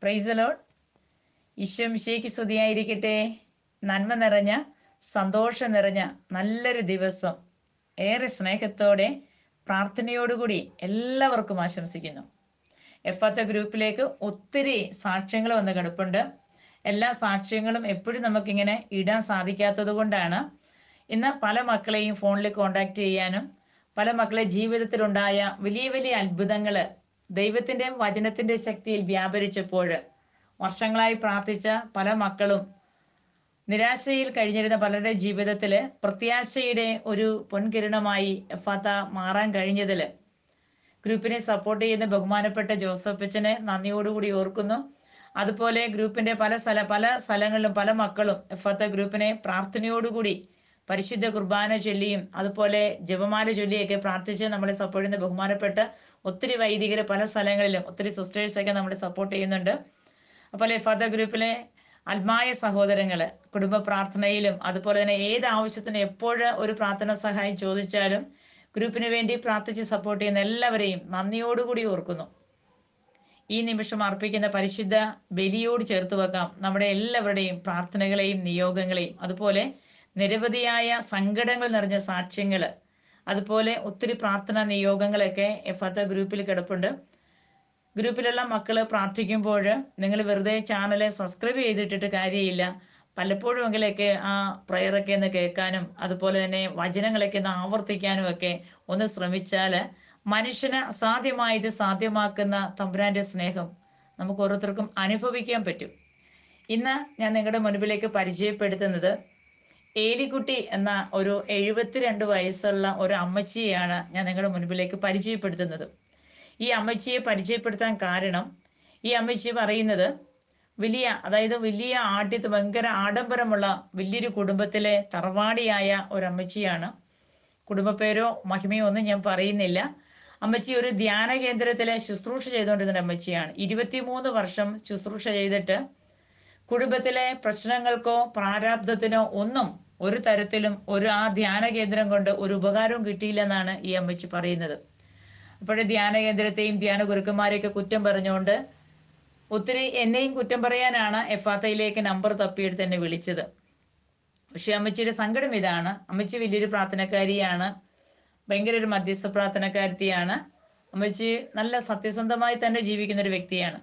പ്രൈസലോഡ് ഈശ്വംശേക്ക് സ്തുതിയായിരിക്കട്ടെ നന്മ നിറഞ്ഞ സന്തോഷം നിറഞ്ഞ നല്ലൊരു ദിവസം ഏറെ സ്നേഹത്തോടെ പ്രാർത്ഥനയോടുകൂടി എല്ലാവർക്കും ആശംസിക്കുന്നു എഫാത്ത ഗ്രൂപ്പിലേക്ക് ഒത്തിരി സാക്ഷ്യങ്ങൾ വന്ന് കിടപ്പുണ്ട് എല്ലാ സാക്ഷ്യങ്ങളും എപ്പോഴും നമുക്കിങ്ങനെ ഇടാൻ സാധിക്കാത്തത് കൊണ്ടാണ് ഇന്ന് പല മക്കളെയും ഫോണിൽ കോണ്ടാക്ട് ചെയ്യാനും പല മക്കളെ ജീവിതത്തിലുണ്ടായ വലിയ വലിയ അത്ഭുതങ്ങൾ ദൈവത്തിന്റെ വചനത്തിന്റെ ശക്തിയിൽ വ്യാപരിച്ചപ്പോൾ വർഷങ്ങളായി പ്രാർത്ഥിച്ച പല മക്കളും നിരാശയിൽ കഴിഞ്ഞിരുന്ന പലരുടെ ജീവിതത്തിൽ പ്രത്യാശയുടെ ഒരു പൊൻകിരണമായി എഫാത്ത മാറാൻ കഴിഞ്ഞതിൽ ഗ്രൂപ്പിനെ സപ്പോർട്ട് ചെയ്യുന്ന ബഹുമാനപ്പെട്ട ജോസഫച്ചനെ നന്ദിയോടുകൂടി ഓർക്കുന്നു അതുപോലെ ഗ്രൂപ്പിന്റെ പല സ്ഥല പല സ്ഥലങ്ങളിലും പല മക്കളും എഫാത്ത ഗ്രൂപ്പിനെ പ്രാർത്ഥനയോടുകൂടി പരിശുദ്ധ കുർബാന ചൊല്ലിയും അതുപോലെ ജപമാല ചൊല്ലിയൊക്കെ പ്രാർത്ഥിച്ച് നമ്മളെ സപ്പോർട്ട് ചെയ്യുന്ന ബഹുമാനപ്പെട്ട ഒത്തിരി വൈദികർ പല സ്ഥലങ്ങളിലും ഒത്തിരി സിസ്റ്റേഴ്സൊക്കെ നമ്മളെ സപ്പോർട്ട് ചെയ്യുന്നുണ്ട് അതുപോലെ എഫാത്ത ഗ്രൂപ്പിലെ ആത്മായ സഹോദരങ്ങള് കുടുംബ പ്രാർത്ഥനയിലും അതുപോലെ തന്നെ ഏത് ആവശ്യത്തിന് എപ്പോഴും ഒരു പ്രാർത്ഥന സഹായം ചോദിച്ചാലും ഗ്രൂപ്പിന് വേണ്ടി പ്രാർത്ഥിച്ച് സപ്പോർട്ട് ചെയ്യുന്ന എല്ലാവരെയും നന്ദിയോടുകൂടി ഓർക്കുന്നു ഈ നിമിഷം അർപ്പിക്കുന്ന പരിശുദ്ധ ബലിയോട് ചേർത്ത് വെക്കാം നമ്മുടെ എല്ലാവരുടെയും പ്രാർത്ഥനകളെയും നിയോഗങ്ങളെയും അതുപോലെ നിരവധിയായ സങ്കടങ്ങൾ നിറഞ്ഞ സാക്ഷ്യങ്ങൾ അതുപോലെ ഒത്തിരി പ്രാർത്ഥനാ നിയോഗങ്ങളൊക്കെ എഫത്ത ഗ്രൂപ്പിൽ കിടപ്പുണ്ട് ഗ്രൂപ്പിലുള്ള മക്കൾ പ്രാർത്ഥിക്കുമ്പോൾ നിങ്ങൾ വെറുതെ ചാനൽ സബ്സ്ക്രൈബ് ചെയ്തിട്ടിട്ട് കാര്യമില്ല പലപ്പോഴും എങ്കിലൊക്കെ ആ പ്രയറൊക്കെ ഒന്ന് കേൾക്കാനും അതുപോലെ തന്നെ വചനങ്ങളൊക്കെ ഒന്ന് ആവർത്തിക്കാനും ഒക്കെ ഒന്ന് ശ്രമിച്ചാൽ മനുഷ്യന് അസാധ്യമായത് സാധ്യമാക്കുന്ന തമ്പുരാന്റെ സ്നേഹം നമുക്ക് ഓരോരുത്തർക്കും അനുഭവിക്കാൻ പറ്റും ഇന്ന് ഞാൻ നിങ്ങളുടെ മുൻപിലേക്ക് പരിചയപ്പെടുത്തുന്നത് ഏലിക്കുട്ടി എന്ന ഒരു എഴുപത്തിരണ്ട് വയസ്സുള്ള ഒരു അമ്മച്ചിയെയാണ് ഞാൻ നിങ്ങളുടെ മുൻപിലേക്ക് പരിചയപ്പെടുത്തുന്നത് ഈ അമ്മച്ചിയെ പരിചയപ്പെടുത്താൻ കാരണം ഈ അമ്മച്ചി പറയുന്നത് വലിയ അതായത് വലിയ ആദ്യത്തെ ഭയങ്കര ആഡംബരമുള്ള വലിയൊരു കുടുംബത്തിലെ തറവാടിയായ ഒരു അമ്മച്ചിയാണ് കുടുംബപ്പേരോ മഹിമയോ ഒന്നും ഞാൻ പറയുന്നില്ല അമ്മച്ചി ഒരു ധ്യാന കേന്ദ്രത്തിലെ ശുശ്രൂഷ ചെയ്തുകൊണ്ടിരുന്ന അമ്മച്ചിയാണ് ഇരുപത്തിമൂന്ന് വർഷം ശുശ്രൂഷ ചെയ്തിട്ട് കുടുംബത്തിലെ പ്രശ്നങ്ങൾക്കോ പ്രാരാബ്ധത്തിനോ ഒന്നും ഒരു തരത്തിലും ഒരു ആ ധ്യാന കേന്ദ്രം കൊണ്ട് ഒരു ഉപകാരവും കിട്ടിയില്ലെന്നാണ് ഈ അമ്മച്ചി പറയുന്നത് അപ്പോഴേ ധ്യാന കേന്ദ്രത്തെയും ധ്യാന ഗുരുക്കന്മാരെയൊക്കെ കുറ്റം പറഞ്ഞുകൊണ്ട് ഒത്തിരി എന്നെയും കുറ്റം പറയാനാണ് എഫാത്തയിലേക്ക് നമ്പർ തപ്പിയെടുത്ത് എന്നെ വിളിച്ചത് പക്ഷെ അമ്മച്ചിയുടെ സങ്കടം ഇതാണ് അമ്മച്ചി വലിയൊരു പ്രാർത്ഥനക്കാരിയാണ് ഭയങ്കര ഒരു മധ്യസ്ഥ പ്രാർത്ഥനക്കാരത്തിയാണ് അമ്മച്ചി നല്ല സത്യസന്ധമായി തന്നെ ജീവിക്കുന്ന ഒരു വ്യക്തിയാണ്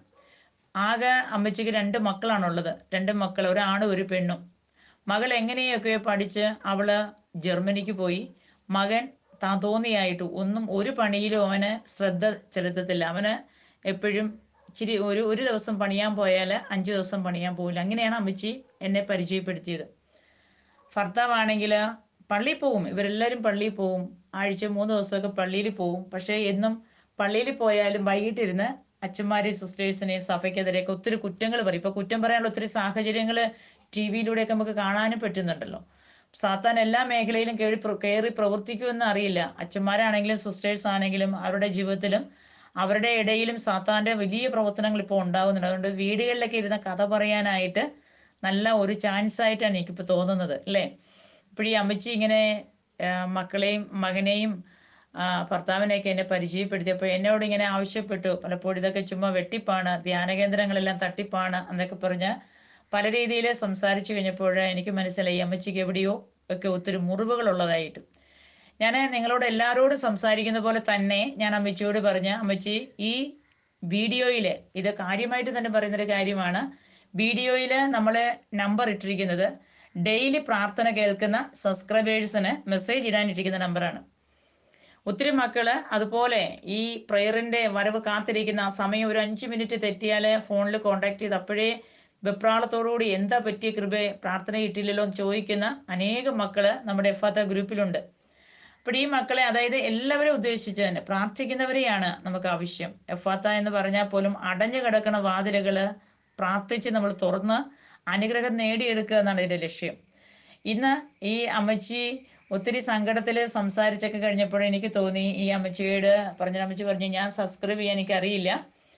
ആകെ അമ്മച്ചിക്ക് രണ്ട് മക്കളാണുള്ളത് രണ്ട് മക്കൾ ഒരാണും ഒരു പെണ്ണും മകൾ എങ്ങനെയൊക്കെ പഠിച്ച് അവള് ജർമ്മനിക്ക് പോയി മകൻ താൻ തോന്നിയായിട്ട് ഒന്നും ഒരു പണിയിലും അവന് ശ്രദ്ധ ചെലുത്തത്തില്ല അവന് എപ്പോഴും ഇച്ചിരി ഒരു ഒരു ദിവസം പണിയാൻ പോയാൽ അഞ്ച് ദിവസം പണിയാൻ പോകില്ല അങ്ങനെയാണ് അമ്മച്ചി എന്നെ പരിചയപ്പെടുത്തിയത് ഭർത്താവാണെങ്കിൽ പള്ളിയിൽ പോവും ഇവരെല്ലാവരും പള്ളിയിൽ പോവും ആഴ്ച മൂന്ന് ദിവസമൊക്കെ പള്ളിയിൽ പോവും പക്ഷേ എന്നും പള്ളിയിൽ പോയാലും വൈകിട്ടിരുന്ന് അച്ഛന്മാരെയും സിസ്റ്റേഴ്സിനെയും സഭയ്ക്കെതിരെയൊക്കെ ഒത്തിരി കുറ്റങ്ങൾ പറയും ഇപ്പൊ കുറ്റം പറയാനുള്ള ഒത്തിരി സാഹചര്യങ്ങൾ ടി വിയിലൂടെയൊക്കെ നമുക്ക് കാണാനും പറ്റുന്നുണ്ടല്ലോ സാത്താൻ എല്ലാ മേഖലയിലും കയറി കയറി പ്രവർത്തിക്കുമെന്ന് അറിയില്ല അച്ഛന്മാരാണെങ്കിലും സിസ്റ്റേഴ്സ് ആണെങ്കിലും അവരുടെ ജീവിതത്തിലും അവരുടെ ഇടയിലും സാത്താന്റെ വലിയ പ്രവർത്തനങ്ങൾ ഇപ്പോൾ ഉണ്ടാകുന്നുണ്ട് അതുകൊണ്ട് വീടുകളിലൊക്കെ ഇരുന്ന കഥ പറയാനായിട്ട് നല്ല ഒരു ചാൻസ് ആയിട്ടാണ് എനിക്കിപ്പോൾ തോന്നുന്നത് അല്ലേ ഇപ്പോഴീ അമ്മച്ചി ഇങ്ങനെ മക്കളെയും മകനെയും ഭർത്താവിനെയൊക്കെ എന്നെ പരിചയപ്പെടുത്തിയപ്പോൾ എന്നോട് ഇങ്ങനെ ആവശ്യപ്പെട്ടു പലപ്പോഴും ഇതൊക്കെ ചുമ്മാ വെട്ടിപ്പാണ് ധ്യാന കേന്ദ്രങ്ങളെല്ലാം തട്ടിപ്പാണ് എന്നൊക്കെ പറഞ്ഞ് പല രീതിയിൽ സംസാരിച്ചു കഴിഞ്ഞപ്പോൾ എനിക്ക് മനസ്സിലായി അമ്മച്ചിക്ക് എവിടെയോ ഒക്കെ ഒത്തിരി മുറിവുകൾ ഉള്ളതായിട്ട് ഞാൻ നിങ്ങളോട് എല്ലാവരോടും സംസാരിക്കുന്ന പോലെ തന്നെ ഞാൻ അമ്മച്ചിയോട് പറഞ്ഞ അമ്മച്ചി ഈ വീഡിയോയിൽ ഇത് കാര്യമായിട്ട് തന്നെ പറയുന്നൊരു കാര്യമാണ് വീഡിയോയിൽ നമ്മൾ നമ്പർ ഇട്ടിരിക്കുന്നത് ഡെയിലി പ്രാർത്ഥന കേൾക്കുന്ന സബ്സ്ക്രൈബേഴ്സിന് മെസ്സേജ് ഇടാനിട്ടിരിക്കുന്ന നമ്പറാണ് ഒത്തിരി മക്കള് അതുപോലെ ഈ പ്രയറിന്റെ വരവ് കാത്തിരിക്കുന്ന ആ സമയം ഒരു അഞ്ച് മിനിറ്റ് തെറ്റിയാൽ ഫോണിൽ കോണ്ടാക്ട് ചെയ്ത് അപ്പോഴേ വെപ്രാളത്തോടുകൂടി എന്താ പറ്റിയ കൃപയെ പ്രാർത്ഥന കിട്ടിയില്ലല്ലോ എന്ന് ചോദിക്കുന്ന അനേകം മക്കള് നമ്മുടെ എഫാത്ത ഗ്രൂപ്പിലുണ്ട് അപ്പോൾ ഈ മക്കളെ അതായത് എല്ലാവരും ഉദ്ദേശിച്ച് തന്നെ പ്രാർത്ഥിക്കുന്നവരെയാണ് നമുക്ക് ആവശ്യം എഫാത്ത എന്ന് പറഞ്ഞാൽ പോലും അടഞ്ഞു കിടക്കുന്ന വാതിലുകള് പ്രാർത്ഥിച്ച് നമ്മൾ തുറന്ന് അനുഗ്രഹം നേടിയെടുക്കുക എന്നാണ് ഇതിന്റെ ലക്ഷ്യം ഇന്ന് ഈ അമ്മച്ചി ഒത്തിരി സങ്കടത്തിൽ സംസാരിച്ചൊക്കെ കഴിഞ്ഞപ്പോൾ എനിക്ക് തോന്നി ഈ അമ്മച്ചിയോട് പറഞ്ഞ അമ്മച്ചി പറഞ്ഞു ഞാൻ സബ്സ്ക്രൈബ് ചെയ്യാൻ എനിക്ക് അറിയില്ല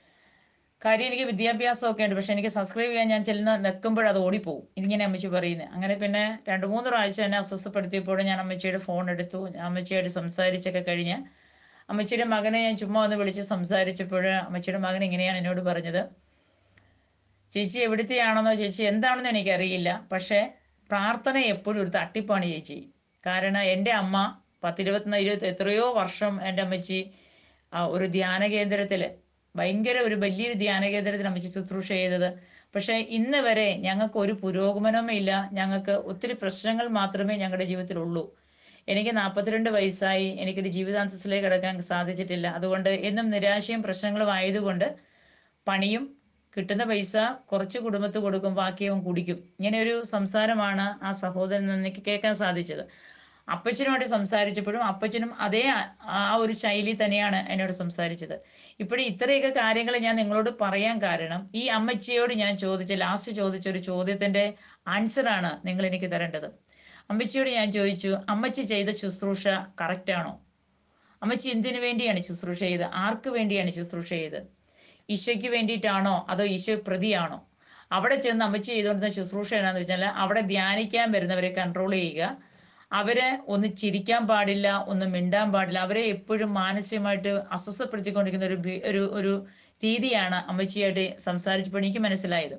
കാര്യം എനിക്ക് വിദ്യാഭ്യാസമൊക്കെ ഉണ്ട് പക്ഷെ എനിക്ക് സബ്സ്ക്രൈബ് ചെയ്യാൻ ഞാൻ ചെല്ലുന്ന നിൽക്കുമ്പോൾ അത് ഓടിപ്പോവും ഇതിങ്ങനെ അമ്മച്ചി പറയുന്നത് അങ്ങനെ പിന്നെ രണ്ട് മൂന്ന് പ്രാവശ്യം എന്നെ അസ്വസ്ഥപ്പെടുത്തിയപ്പോൾ ഞാൻ അമ്മച്ചിയുടെ ഫോൺ എടുത്തു അമ്മച്ചിയായിട്ട് സംസാരിച്ചൊക്കെ കഴിഞ്ഞ് അമ്മച്ചിയുടെ മകനെ ഞാൻ ചുമ്മാ ഒന്ന് വിളിച്ച് സംസാരിച്ചപ്പോൾ അമ്മച്ചിയുടെ മകൻ ഇങ്ങനെയാണ് എന്നോട് പറഞ്ഞത് ചേച്ചി എവിടുത്തെയാണെന്നോ ചേച്ചി എന്താണെന്നോ എനിക്കറിയില്ല പക്ഷേ പ്രാർത്ഥന എപ്പോഴും ഒരു തട്ടിപ്പാണ് ചേച്ചി കാരണം എൻ്റെ അമ്മ പത്തിരുപത്തി ഇരുപത്തി എത്രയോ വർഷം എൻ്റെ അമ്മച്ചി ആ, ഒരു ധ്യാന കേന്ദ്രത്തിൽ ഭയങ്കര ഒരു വലിയൊരു ധ്യാന കേന്ദ്രത്തിൽ അമ്മച്ചി ശുശ്രൂഷ ചെയ്തത് പക്ഷേ ഇന്ന് വരെ ഞങ്ങൾക്ക് ഒരു പുരോഗമനവും ഇല്ല ഞങ്ങൾക്ക് ഒത്തിരി പ്രശ്നങ്ങൾ മാത്രമേ ഞങ്ങളുടെ ജീവിതത്തിലുള്ളൂ എനിക്ക് നാൽപ്പത്തിരണ്ട് വയസ്സായി എനിക്കൊരു ജീവിതാന്തസ്സിലേക്ക് കിടക്കാൻ സാധിച്ചിട്ടില്ല അതുകൊണ്ട് എന്നും നിരാശയും പ്രശ്നങ്ങളും ആയതുകൊണ്ട് പണിയും കിട്ടുന്ന പൈസ കുറച്ച് കുടുംബത്ത് കൊടുക്കും ബാക്കി അവൻ കുടിക്കും ഇങ്ങനെ ഒരു സംസാരമാണ് ആ സഹോദരൻ എനിക്ക് കേൾക്കാൻ സാധിച്ചത് അപ്പച്ചനുമായിട്ട് സംസാരിച്ചപ്പോഴും അപ്പച്ചനും അതേ ആ- ആ ഒരു ശൈലി തന്നെയാണ് എന്നോട് സംസാരിച്ചത് ഇപ്പോഴും ഇത്രയൊക്കെ കാര്യങ്ങൾ ഞാൻ നിങ്ങളോട് പറയാൻ കാരണം ഈ അമ്മച്ചിയോട് ഞാൻ ചോദിച്ച ലാസ്റ്റ് ചോദിച്ച ഒരു ചോദ്യത്തിന്റെ ആൻസറാണ് നിങ്ങൾ എനിക്ക് തരേണ്ടത് അമ്മച്ചിയോട് ഞാൻ ചോദിച്ചു അമ്മച്ചി ചെയ്ത ശുശ്രൂഷ കറക്റ്റാണോ അമ്മച്ചി എന്തിനു വേണ്ടിയാണ് ശുശ്രൂഷ ചെയ്തത് ആർക്ക് വേണ്ടിയാണ് ശുശ്രൂഷ ചെയ്തത് ഈശോയ്ക്ക് വേണ്ടിയിട്ടാണോ അതോ ഈശോ പ്രതിയാണോ അവിടെ ചെന്ന് അമ്മച്ചി ചെയ്തുകൊണ്ടിരുന്ന ശുശ്രൂഷ എന്നാന്ന് വെച്ചാൽ അവിടെ ധ്യാനിക്കാൻ വരുന്നവരെ കൺട്രോൾ ചെയ്യുക അവരെ ഒന്ന് ചിരിക്കാൻ പാടില്ല ഒന്ന് മിണ്ടാൻ പാടില്ല അവരെ എപ്പോഴും മാനസികമായിട്ട് അസ്വസ്ഥപ്പെടുത്തിക്കൊണ്ടിരിക്കുന്ന ഒരു ബി- ഒരു ഒരു രീതിയാണ് അമ്മച്ചിയായിട്ട് സംസാരിച്ചപ്പോൾ എനിക്ക് മനസ്സിലായത്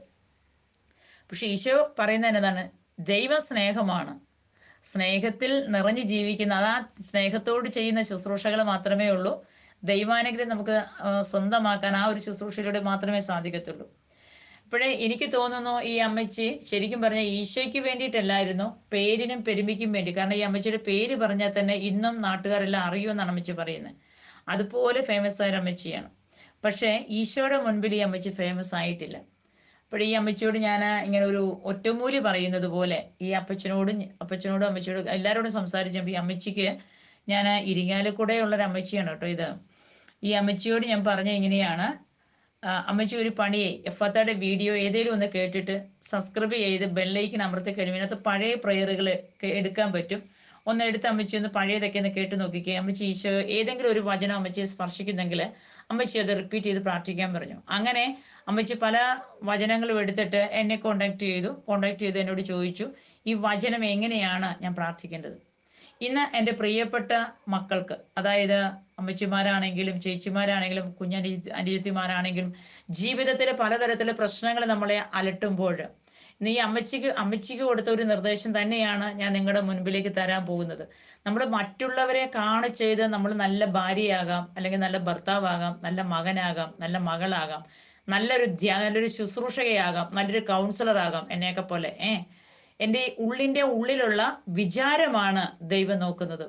പക്ഷെ ഈശോ പറയുന്നത് എന്നതാണ് ദൈവ സ്നേഹമാണ് സ്നേഹത്തിൽ നിറഞ്ഞു ജീവിക്കുന്ന അത് ആ സ്നേഹത്തോട് ചെയ്യുന്ന ശുശ്രൂഷകൾ മാത്രമേ ഉള്ളൂ ദൈവാനുഗ്രഹം നമുക്ക് ആ, സ്വന്തമാക്കാൻ ആ ഒരു ശുശ്രൂഷയിലൂടെ മാത്രമേ സാധിക്കത്തുള്ളൂ ഇപ്പോഴേ എനിക്ക് തോന്നുന്നു ഈ അമ്മച്ചി ശരിക്കും പറഞ്ഞാൽ ഈശോയ്ക്ക് വേണ്ടിയിട്ടല്ലായിരുന്നു പേരിനും പെരുമിക്കും വേണ്ടി കാരണം ഈ അമ്മച്ചിയുടെ പേര് പറഞ്ഞാൽ തന്നെ ഇന്നും നാട്ടുകാരെല്ലാം അറിയുമെന്നാണ് അമ്മച്ചി പറയുന്നത് അതുപോലെ ഫേമസ് ആയ ഒരു അമ്മച്ചിയാണ് പക്ഷേ ഈശോയുടെ മുൻപിൽ ഈ അമ്മച്ചി ഫേമസ് ആയിട്ടില്ല അപ്പോൾ ഈ അമ്മച്ചിയോട് ഞാൻ ഇങ്ങനെ ഒരു ഒറ്റമൂലി പറയുന്നത് പോലെ ഈ അപ്പച്ചനോടും അപ്പച്ചനോടും അമ്മച്ചിയോടും എല്ലാവരോടും സംസാരിച്ചപ്പോൾ ഈ അമ്മച്ചിക്ക് ഞാൻ ഇരിങ്ങാലക്കൂടെ ഉള്ളൊരു അമ്മച്ചിയാണ് കേട്ടോ ഇത് ഈ അമ്മച്ചിയോട് ഞാൻ പറഞ്ഞ ഇങ്ങനെയാണ് ആ, അമ്മച്ചി ഒരു പണിയെ എഫത്തയുടെ വീഡിയോ ഏതെങ്കിലും ഒന്ന് കേട്ടിട്ട് സബ്സ്ക്രൈബ് ചെയ്ത് ബെല്ലൈക്കൻ അമർത്തി കഴിയുമ്പോൾ പഴയ പ്രയറുകൾ എടുക്കാൻ പറ്റും ഒന്ന് എടുത്ത് അമ്മച്ചി ഒന്ന് പഴയതൊക്കെ ഒന്ന് കേട്ട് നോക്കിക്കേ അമ്മച്ചി ഈശോ ഏതെങ്കിലും ഒരു വചനം അമ്മച്ചിയെ സ്പർശിക്കുന്നെങ്കിൽ അമ്മച്ചി അത് റിപ്പീറ്റ് ചെയ്ത് പ്രാർത്ഥിക്കാൻ പറഞ്ഞു അങ്ങനെ അമ്മച്ചി പല വചനങ്ങളും എടുത്തിട്ട് എന്നെ കോണ്ടാക്ട് ചെയ്തു കോണ്ടാക്ട് ചെയ്ത് എന്നോട് ചോദിച്ചു ഈ വചനം എങ്ങനെയാണ് ഞാൻ പ്രാർത്ഥിക്കേണ്ടത് ഇന്ന് എൻ്റെ പ്രിയപ്പെട്ട മക്കൾക്ക് അതായത് അമ്മച്ചിമാരാണെങ്കിലും ചേച്ചിമാരാണെങ്കിലും കുഞ്ഞനുജ അനുജത്തിമാരാണെങ്കിലും ജീവിതത്തിലെ പലതരത്തിലെ പ്രശ്നങ്ങൾ നമ്മളെ അലട്ടുമ്പോൾ ഇന്ന് ഈ അമ്മച്ചിക്ക് അമ്മച്ചിക്ക് കൊടുത്ത ഒരു നിർദ്ദേശം തന്നെയാണ് ഞാൻ നിങ്ങളുടെ മുൻപിലേക്ക് തരാൻ പോകുന്നത് നമ്മൾ മറ്റുള്ളവരെ കാണി ചെയ്ത് നമ്മൾ നല്ല ഭാര്യയാകാം അല്ലെങ്കിൽ നല്ല ഭർത്താവാകാം നല്ല മകനാകാം നല്ല മകളാകാം നല്ലൊരു ധ്യാ നല്ലൊരു ശുശ്രൂഷകയാകാം നല്ലൊരു കൗൺസിലർ ആകാം എന്നെയൊക്കെ പോലെ ഏ എൻ്റെ ഉള്ളിൻ്റെ ഉള്ളിലുള്ള വിചാരമാണ് ദൈവം നോക്കുന്നത്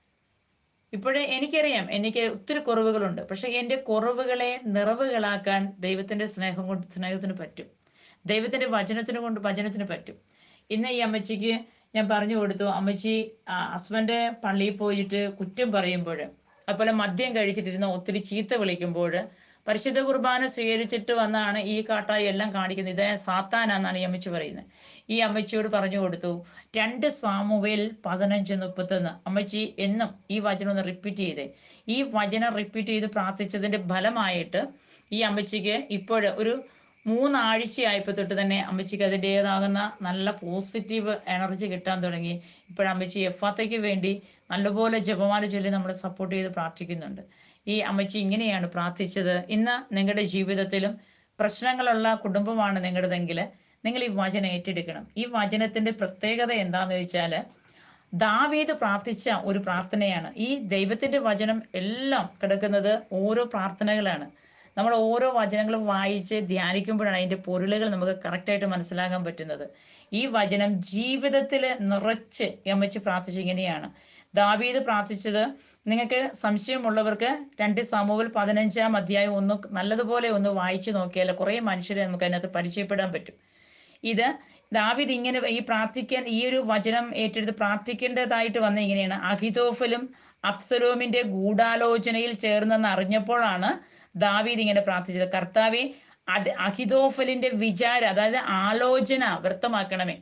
ഇപ്പോഴേ എനിക്കറിയാം എനിക്ക് ഒത്തിരി കുറവുകളുണ്ട് പക്ഷെ എൻ്റെ കുറവുകളെ നിറവുകളാക്കാൻ ദൈവത്തിന്റെ സ്നേഹം കൊണ്ട് സ്നേഹത്തിന് പറ്റും ദൈവത്തിന്റെ വചനത്തിന് കൊണ്ട് വചനത്തിന് പറ്റും ഇന്ന് ഈ അമ്മച്ചിക്ക് ഞാൻ പറഞ്ഞു കൊടുത്തു അമ്മച്ചി ഹസ്ബൻഡ് പള്ളിയിൽ പോയിട്ട് കുറ്റം പറയുമ്പോൾ അതുപോലെ മദ്യം കഴിച്ചിട്ടിരുന്ന ഒത്തിരി ചീത്ത വിളിക്കുമ്പോൾ പരിശുദ്ധ കുർബാന സ്വീകരിച്ചിട്ട് വന്നാണ് ഈ കാട്ടായി എല്ലാം കാണിക്കുന്നത് ഇതേ സാത്താനാന്നാണ് ഈ അമ്മച്ചി പറയുന്നത് ഈ അമ്മച്ചിയോട് പറഞ്ഞു കൊടുത്തു രണ്ട് സാമുവേൽ പതിനഞ്ച് മുപ്പത്തൊന്ന് അമ്മച്ചി എന്നും ഈ വചനം ഒന്ന് റിപ്പീറ്റ് ചെയ്തേ ഈ വചനം റിപ്പീറ്റ് ചെയ്ത് പ്രാർത്ഥിച്ചതിന്റെ ഫലമായിട്ട് ഈ അമ്മച്ചിക്ക് ഇപ്പോൾ ഒരു മൂന്നാഴ്ചയായപ്പോൾ തൊട്ട് തന്നെ അമ്മച്ചിക്ക് അതിൻ്റെതാകുന്ന നല്ല പോസിറ്റീവ് എനർജി കിട്ടാൻ തുടങ്ങി ഇപ്പോഴമ്മച്ചി എഫാത്തയ്ക്ക് വേണ്ടി നല്ലപോലെ ജപമാല ചൊല്ലി നമ്മൾ സപ്പോർട്ട് ചെയ്ത് പ്രാർത്ഥിക്കുന്നുണ്ട് ഈ അമ്മച്ചി ഇങ്ങനെയാണ് പ്രാർത്ഥിച്ചത് ഇന്ന് നിങ്ങളുടെ ജീവിതത്തിലും പ്രശ്നങ്ങളുള്ള കുടുംബമാണ് നിങ്ങളുടെതെങ്കിൽ നിങ്ങൾ ഈ വചനം ഏറ്റെടുക്കണം ഈ വചനത്തിന്റെ പ്രത്യേകത എന്താന്ന് വെച്ചാൽ ദാവീദ് പ്രാർത്ഥിച്ച ഒരു പ്രാർത്ഥനയാണ് ഈ ദൈവത്തിന്റെ വചനം എല്ലാം കിടക്കുന്നത് ഓരോ പ്രാർത്ഥനകളാണ് നമ്മൾ ഓരോ വചനങ്ങളും വായിച്ച് ധ്യാനിക്കുമ്പോഴാണ് അതിന്റെ പൊരുളുകൾ നമുക്ക് കറക്റ്റായിട്ട് മനസ്സിലാക്കാൻ പറ്റുന്നത് ഈ വചനം ജീവിതത്തിൽ നിറച്ച് ഈ അമ്മച്ചി പ്രാർത്ഥിച്ച് ഇങ്ങനെയാണ് ദാവീദ് പ്രാർത്ഥിച്ചത് നിങ്ങൾക്ക് സംശയമുള്ളവർക്ക് രണ്ട് സമൂഹത്തിൽ പതിനഞ്ചാം അധ്യായം ഒന്ന് നല്ലതുപോലെ ഒന്ന് വായിച്ചു നോക്കിയാൽ കുറേ മനുഷ്യരെ നമുക്ക് അതിനകത്ത് പരിചയപ്പെടാൻ പറ്റും ഇത് ദാവിദ് ഇങ്ങനെ ഈ പ്രാർത്ഥിക്കാൻ ഈ ഒരു വചനം ഏറ്റെടുത്ത് പ്രാർത്ഥിക്കേണ്ടതായിട്ട് വന്ന ഇങ്ങനെയാണ് അഹിതോഫലും അബ്സലോമിന്റെ ഗൂഢാലോചനയിൽ ചേർന്നെന്ന് അറിഞ്ഞപ്പോഴാണ് ദാവീദ് ഇങ്ങനെ പ്രാർത്ഥിച്ചത് കർത്താവെ അത് അഹിതോഫലിന്റെ വിചാരം അതായത് ആലോചന വ്യക്തമാക്കണമേ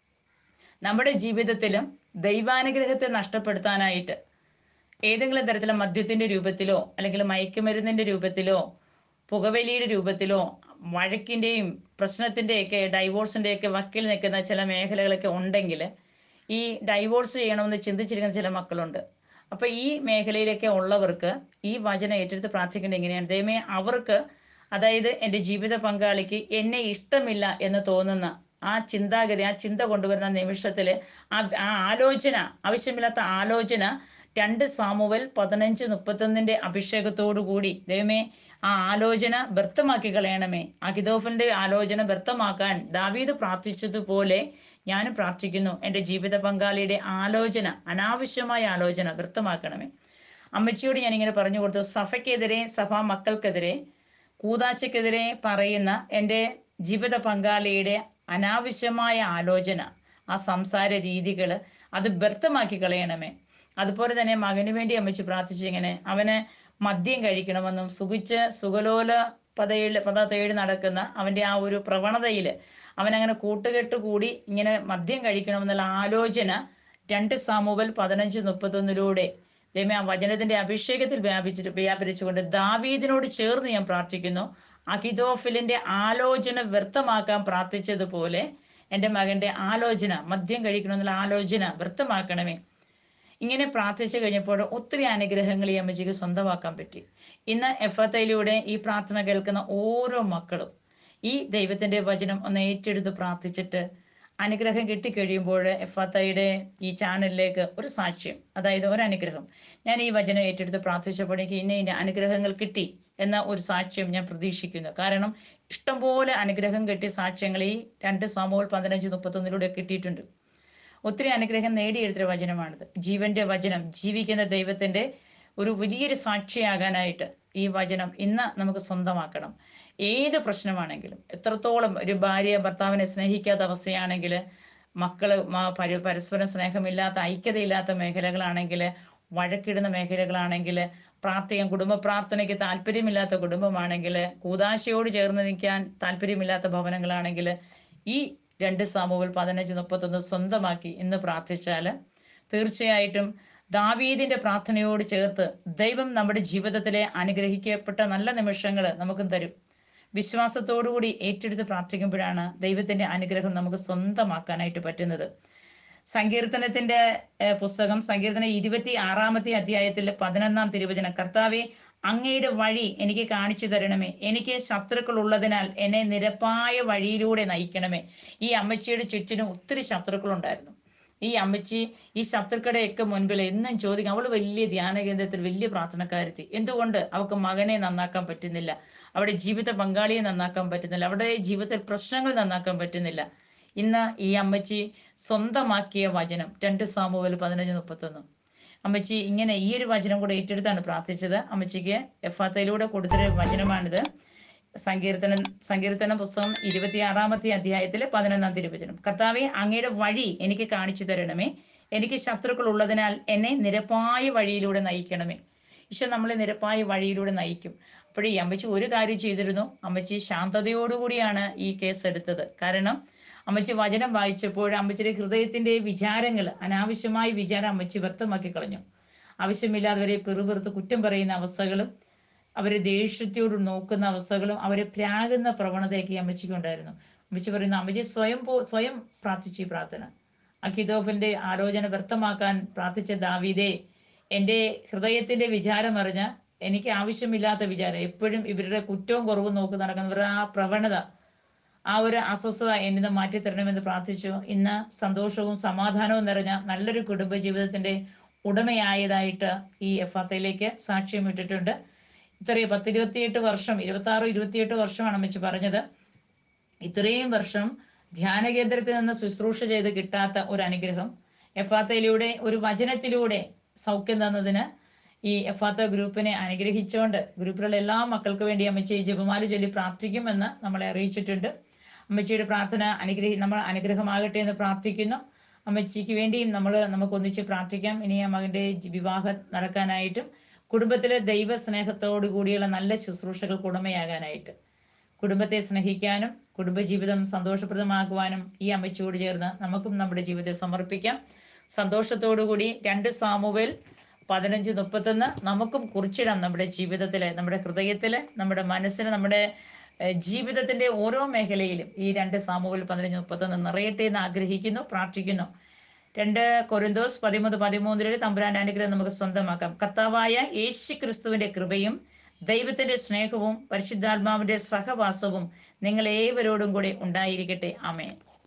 നമ്മുടെ ജീവിതത്തിലും ദൈവാനുഗ്രഹത്തെ നഷ്ടപ്പെടുത്താനായിട്ട് ഏതെങ്കിലും തരത്തിലുള്ള മദ്യത്തിന്റെ രൂപത്തിലോ അല്ലെങ്കിൽ മയക്കുമരുന്നിന്റെ രൂപത്തിലോ പുകവലിയുടെ രൂപത്തിലോ വഴക്കിന്റെയും പ്രശ്നത്തിന്റെയൊക്കെ ഡൈവോഴ്സിന്റെയൊക്കെ വക്കിൽ നിൽക്കുന്ന ചില മേഖലകളൊക്കെ ഉണ്ടെങ്കിൽ ഈ ഡൈവോഴ്സ് ചെയ്യണമെന്ന് ചിന്തിച്ചിരിക്കുന്ന ചില മക്കളുണ്ട് അപ്പൊ ഈ മേഖലയിലൊക്കെ ഉള്ളവർക്ക് ഈ വചനം ഏറ്റെടുത്ത് പ്രാർത്ഥിക്കേണ്ടത് എങ്ങനെയാണ് ദൈവമേ അവർക്ക് അതായത് എൻ്റെ ജീവിത പങ്കാളിക്ക് എന്നെ ഇഷ്ടമില്ല എന്ന് തോന്നുന്ന ആ ചിന്താഗതി ആ ചിന്ത കൊണ്ടുവരുന്ന നിമിഷത്തിൽ ആ ആ ആലോചന ആവശ്യമില്ലാത്ത ആലോചന രണ്ട് സാമുവൽ പതിനഞ്ച് മുപ്പത്തൊന്നിന്റെ അഭിഷേകത്തോടു കൂടി ദൈവമേ ആ ആലോചന വ്യർത്ഥമാക്കി കളയണമേ അഖിതോഫിന്റെ ആലോചന വ്യർത്ഥമാക്കാൻ ദാവീദ് പ്രാർത്ഥിച്ചതുപോലെ ഞാനും പ്രാർത്ഥിക്കുന്നു എൻ്റെ ജീവിത പങ്കാളിയുടെ ആലോചന അനാവശ്യമായ ആലോചന വ്യർത്ഥമാക്കണമേ അമ്മച്ചിയോട് ഞാനിങ്ങനെ പറഞ്ഞു കൊടുത്തു സഭയ്ക്കെതിരെ സഭാ മക്കൾക്കെതിരെ കൂതാശയ്ക്കെതിരെ പറയുന്ന എൻ്റെ ജീവിത പങ്കാളിയുടെ അനാവശ്യമായ ആലോചന ആ സംസാര രീതികൾ അത് വ്യർത്ഥമാക്കി കളയണമേ അതുപോലെ തന്നെ മകന് വേണ്ടി അമ്മച്ച് പ്രാർത്ഥിച്ചു ഇങ്ങനെ അവന് മദ്യം കഴിക്കണമെന്നും സുഖിച്ച് സുഖലോല പതയിൽ പത തേടി നടക്കുന്ന അവൻ്റെ ആ ഒരു പ്രവണതയിൽ അവനങ്ങനെ കൂട്ടുകെട്ട് കൂടി ഇങ്ങനെ മദ്യം കഴിക്കണമെന്നുള്ള ആലോചന രണ്ട് സാമുവൽ പതിനഞ്ച് മുപ്പത്തൊന്നിലൂടെ ദൈവമേ ആ വചനത്തിന്റെ അഭിഷേകത്തിൽ വ്യാപിച്ചിട്ട് വ്യാപരിച്ചുകൊണ്ട് ദാവീദിനോട് ചേർന്ന് ഞാൻ പ്രാർത്ഥിക്കുന്നു അഹിതോഫിലിന്റെ ആലോചന വ്യർത്ഥമാക്കാൻ പ്രാർത്ഥിച്ചതുപോലെ എൻ്റെ മകന്റെ ആലോചന മദ്യം കഴിക്കണമെന്നുള്ള ആലോചന വ്യർത്ഥമാക്കണമേ ഇങ്ങനെ പ്രാർത്ഥിച്ചു കഴിഞ്ഞപ്പോൾ ഒത്തിരി അനുഗ്രഹങ്ങൾ ഈ അമ്മച്ചിക്ക് സ്വന്തമാക്കാൻ പറ്റി ഇന്ന് എഫത്തയിലൂടെ ഈ പ്രാർത്ഥന കേൾക്കുന്ന ഓരോ മക്കളും ഈ ദൈവത്തിന്റെ വചനം ഒന്ന് ഏറ്റെടുത്ത് പ്രാർത്ഥിച്ചിട്ട് അനുഗ്രഹം കിട്ടിക്കഴിയുമ്പോൾ എഫത്തയുടെ ഈ ചാനലിലേക്ക് ഒരു സാക്ഷ്യം അതായത് ഒരു അനുഗ്രഹം ഞാൻ ഈ വചനം ഏറ്റെടുത്ത് പ്രാർത്ഥിച്ചപ്പോൾ എനിക്ക് ഇന്ന ഇന്ന അനുഗ്രഹങ്ങൾ കിട്ടി എന്ന ഒരു സാക്ഷ്യം ഞാൻ പ്രതീക്ഷിക്കുന്നു കാരണം ഇഷ്ടംപോലെ അനുഗ്രഹം കിട്ടിയ സാക്ഷ്യങ്ങൾ ഈ രണ്ട് സമൂഹം പതിനഞ്ച് മുപ്പത്തൊന്നിലൂടെ കിട്ടിയിട്ടുണ്ട് ഒത്തിരി അനുഗ്രഹം നേടിയെടുത്ത വചനമാണിത് ജീവന്റെ വചനം ജീവിക്കുന്ന ദൈവത്തിന്റെ ഒരു വലിയൊരു സാക്ഷിയാകാനായിട്ട് ഈ വചനം ഇന്ന് നമുക്ക് സ്വന്തമാക്കണം ഏത് പ്രശ്നമാണെങ്കിലും എത്രത്തോളം ഒരു ഭാര്യ ഭർത്താവിനെ സ്നേഹിക്കാത്ത അവസ്ഥയാണെങ്കിൽ മക്കള് മ- പര- പരസ്പരം സ്നേഹമില്ലാത്ത ഐക്യതയില്ലാത്ത മേഖലകളാണെങ്കിൽ വഴക്കിടുന്ന മേഖലകളാണെങ്കിൽ പ്രാർത്ഥിക്കാൻ കുടുംബ പ്രാർത്ഥനയ്ക്ക് താല്പര്യമില്ലാത്ത കുടുംബമാണെങ്കിൽ കൂതാശയോട് ചേർന്ന് നിൽക്കാൻ താല്പര്യമില്ലാത്ത ഭവനങ്ങളാണെങ്കിൽ ഈ രണ്ട് സാമുവൽ പതിനഞ്ച് മുപ്പത്തൊന്ന് സ്വന്തമാക്കി ഇന്ന് പ്രാർത്ഥിച്ചാൽ തീർച്ചയായിട്ടും ദാവീദിന്റെ പ്രാർത്ഥനയോട് ചേർത്ത് ദൈവം നമ്മുടെ ജീവിതത്തിലെ അനുഗ്രഹിക്കപ്പെട്ട നല്ല നിമിഷങ്ങൾ നമുക്കും തരും വിശ്വാസത്തോടുകൂടി ഏറ്റെടുത്ത് പ്രാർത്ഥിക്കുമ്പോഴാണ് ദൈവത്തിന്റെ അനുഗ്രഹം നമുക്ക് സ്വന്തമാക്കാനായിട്ട് പറ്റുന്നത് സങ്കീർത്തനത്തിന്റെ ഏഹ്, പുസ്തകം സങ്കീർത്തനം ഇരുപത്തി ആറാമത്തെ അധ്യായത്തിൽ പതിനൊന്നാം തിരുവചനം കർത്താവെ അങ്ങയുടെ വഴി എനിക്ക് കാണിച്ചു തരണമേ എനിക്ക് ശത്രുക്കൾ ഉള്ളതിനാൽ എന്നെ നിരപ്പായ വഴിയിലൂടെ നയിക്കണമേ ഈ അമ്മച്ചിയുടെ ചുറ്റിനും ഒത്തിരി ശത്രുക്കളുണ്ടായിരുന്നു ഈ അമ്മച്ചി ഈ ശത്രുക്കളുടെയൊക്കെ മുൻപിൽ എന്നും ചോദിക്കും അവള് വലിയ ധ്യാന കേന്ദ്രത്തിൽ വലിയ പ്രാർത്ഥനക്കാരെത്തി എന്തുകൊണ്ട് അവൾക്ക് മകനെ നന്നാക്കാൻ പറ്റുന്നില്ല അവിടെ ജീവിത പങ്കാളിയെ നന്നാക്കാൻ പറ്റുന്നില്ല അവിടെ ജീവിതത്തിൽ പ്രശ്നങ്ങൾ നന്നാക്കാൻ പറ്റുന്നില്ല ഇന്ന് ഈ അമ്മച്ചി സ്വന്തമാക്കിയ വചനം രണ്ട് സാമുവൽ പതിനഞ്ച് മുപ്പത്തൊന്ന് അമ്മച്ചി ഇങ്ങനെ ഈ ഒരു വചനം കൂടെ ഏറ്റെടുത്താണ് പ്രാർത്ഥിച്ചത് അമ്മച്ചിക്ക് എഫാത്തയിലൂടെ കൊടുത്തൊരു വചനമാണിത് സങ്കീർത്തനം സങ്കീർത്തന പുസ്തകം ഇരുപത്തിയാറാമത്തെ അധ്യായത്തിലെ പതിനൊന്നാം തിരുവചനം കർത്താവെ അങ്ങയുടെ വഴി എനിക്ക് കാണിച്ചു തരണമേ എനിക്ക് ശത്രുക്കൾ ഉള്ളതിനാൽ എന്നെ നിരപ്പായ വഴിയിലൂടെ നയിക്കണമേ ഈശോ നമ്മളെ നിരപ്പായ വഴിയിലൂടെ നയിക്കും അപ്പോഴേ ഈ അമ്മച്ചി ഒരു കാര്യം ചെയ്തിരുന്നു അമ്മച്ചി ശാന്തതയോടുകൂടിയാണ് ഈ കേസ് എടുത്തത് കാരണം അമ്മച്ചി വചനം വായിച്ചപ്പോൾ അമ്മച്ചിയുടെ ഹൃദയത്തിന്റെ വിചാരങ്ങൾ അനാവശ്യമായ വിചാരം അമ്മച്ചി വ്യക്തമാക്കി കളഞ്ഞു ആവശ്യമില്ലാത്തവരെ പിറുപിറുത്ത് കുറ്റം പറയുന്ന അവസ്ഥകളും അവരെ ദേഷ്യത്തോട് നോക്കുന്ന അവസ്ഥകളും അവരെ പ്രാകുന്ന പ്രവണതയൊക്കെ ഈ അമ്മച്ചിക്ക് ഉണ്ടായിരുന്നു അമ്മച്ചി പറയുന്നു അമ്മച്ചി സ്വയം പോ സ്വയം പ്രാർത്ഥിച്ചു ഈ പ്രാർത്ഥന അഖിദോഫിന്റെ ആലോചന വ്യക്തമാക്കാൻ പ്രാർത്ഥിച്ച ദാവീദേ എൻ്റെ ഹൃദയത്തിന്റെ വിചാരം അറിഞ്ഞ എനിക്ക് ആവശ്യമില്ലാത്ത വിചാരം എപ്പോഴും ഇവരുടെ കുറ്റവും കുറവും നോക്കി നടക്കുന്നവരുടെ ആ പ്രവണത ആ ഒരു അസ്വസ്ഥത എന്നിൽ നിന്ന് മാറ്റി തരണമെന്ന് പ്രാർത്ഥിച്ചു ഇന്ന് സന്തോഷവും സമാധാനവും നിറഞ്ഞ നല്ലൊരു കുടുംബ ജീവിതത്തിന്റെ ഉടമയായതായിട്ട് ഈ എഫാത്തയിലേക്ക് സാക്ഷ്യം ഇട്ടിട്ടുണ്ട് ഇത്രയും പത്തിരുപത്തിയെട്ട് വർഷം ഇരുപത്തി ആറ് ഇരുപത്തിയെട്ട് വർഷമാണ് അമ്മച്ചി പറഞ്ഞത് ഇത്രയും വർഷം ധ്യാന കേന്ദ്രത്തിൽ നിന്ന് ശുശ്രൂഷ ചെയ്ത് കിട്ടാത്ത ഒരു അനുഗ്രഹം എഫാത്തയിലൂടെ ഒരു വചനത്തിലൂടെ സൗഖ്യം തന്നതിന് ഈ എഫാത്ത ഗ്രൂപ്പിനെ അനുഗ്രഹിച്ചുകൊണ്ട് ഗ്രൂപ്പിലുള്ള എല്ലാ മക്കൾക്ക് വേണ്ടി അമ്മച്ചി ജപമാല ചൊല്ലി പ്രാർത്ഥിക്കുമെന്ന് നമ്മളെ അറിയിച്ചിട്ടുണ്ട് അമ്മച്ചിയുടെ പ്രാർത്ഥന അനുഗ്രഹി നമ്മൾ അനുഗ്രഹമാകട്ടെ എന്ന് പ്രാർത്ഥിക്കുന്നു അമ്മച്ചിക്ക് വേണ്ടിയും നമ്മൾ നമുക്ക് ഒന്നിച്ച് പ്രാർത്ഥിക്കാം ഇനി ആ മകന്റെ ജി- വിവാഹം നടക്കാനായിട്ടും കുടുംബത്തിലെ ദൈവ സ്നേഹത്തോടു കൂടിയുള്ള നല്ല ശുശ്രൂഷകൾക്ക് ഉടമയാകാനായിട്ട് കുടുംബത്തെ സ്നേഹിക്കാനും കുടുംബജീവിതം സന്തോഷപ്രദമാക്കുവാനും ഈ അമ്മച്ചിയോട് ചേർന്ന് നമുക്കും നമ്മുടെ ജീവിതത്തെ സമർപ്പിക്കാം സന്തോഷത്തോടുകൂടി രണ്ട് സാമുവേൽ പതിനഞ്ച് മുപ്പത്തൊന്ന് നമുക്കും കുറിച്ചിടാം നമ്മുടെ ജീവിതത്തിലെ നമ്മുടെ ഹൃദയത്തിലെ നമ്മുടെ മനസ്സിന് നമ്മുടെ ഏഹ്, ജീവിതത്തിന്റെ ഓരോ മേഖലയിലും ഈ രണ്ട് സാമുവേൽ പതിനഞ്ച് മുപ്പത്തൊന്ന് നിറയട്ടെ എന്ന് ആഗ്രഹിക്കുന്നു പ്രാർത്ഥിക്കുന്നു രണ്ട് കൊരിന്തോസ് പതിമൂന്ന് പതിമൂന്നിലെ തമ്പുരാന്റെ അനുഗ്രഹം നമുക്ക് സ്വന്തമാക്കാം കർത്താവായ യേശു ക്രിസ്തുവിന്റെ കൃപയും ദൈവത്തിന്റെ സ്നേഹവും പരിശുദ്ധാത്മാവിന്റെ സഹവാസവും നിങ്ങൾ ഏവരോടും കൂടെ ഉണ്ടായിരിക്കട്ടെ ആമേൻ